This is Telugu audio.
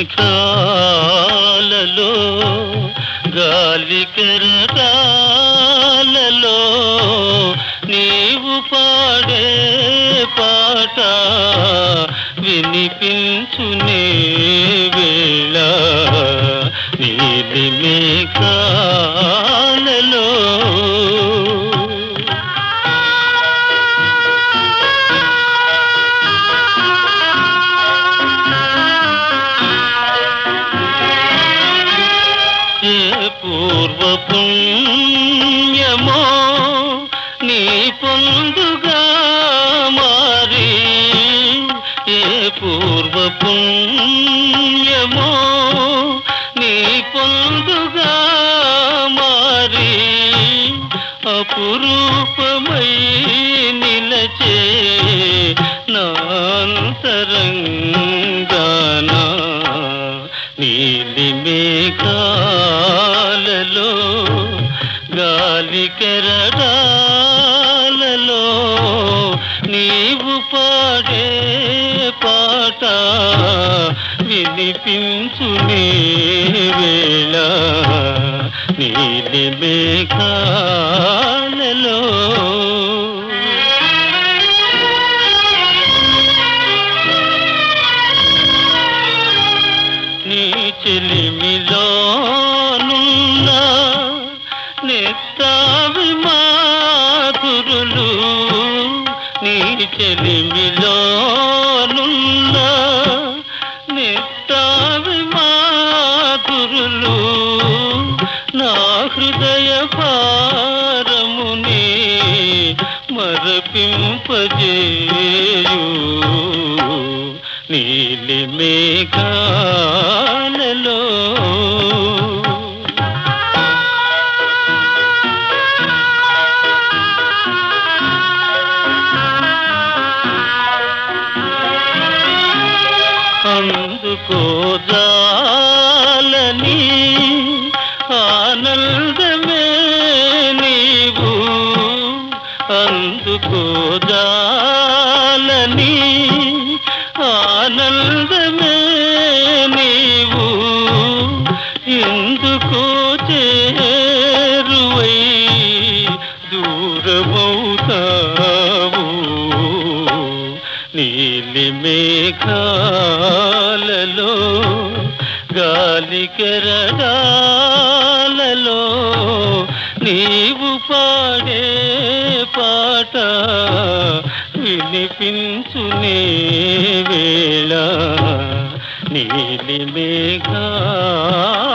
మేఘాలలో గాలి కెరటాలలో నీవు పాడే పాట వినిపించునే వేళ నీలి మేఘాలలో ఏ పూర్వ పుణ్యమో నీ పొందుగా మారి ఏ పూర్వ పుణ్యమో నీ పొందుగా మారి అపురూపమై నిలచే నాంతరంగానా నీలి మేఘాలలో గాలి కెరటాలలో నీవు పాడే పాట వినిపించునే వేళ నీలి మేఘాలలో నీ చెలిమిలోనున్న నెత్తావి మాధురులు నీ చెలిమిలోనున్న నెత్తావి మాధురులు నా హృదయ భారముని మరపింపజేయు నీలి మేఘాలలో అందుకోదాలని ఆనందమే నీవు అందుకోదాలని ఆనందమే నీవు ఎందుకో చేరువై దూరమవుతావు నీలి మేఘాలలో గాలి కెరడాలలో నీవు పాడే పాట వినిపించునే వేళ నీలి మేఘా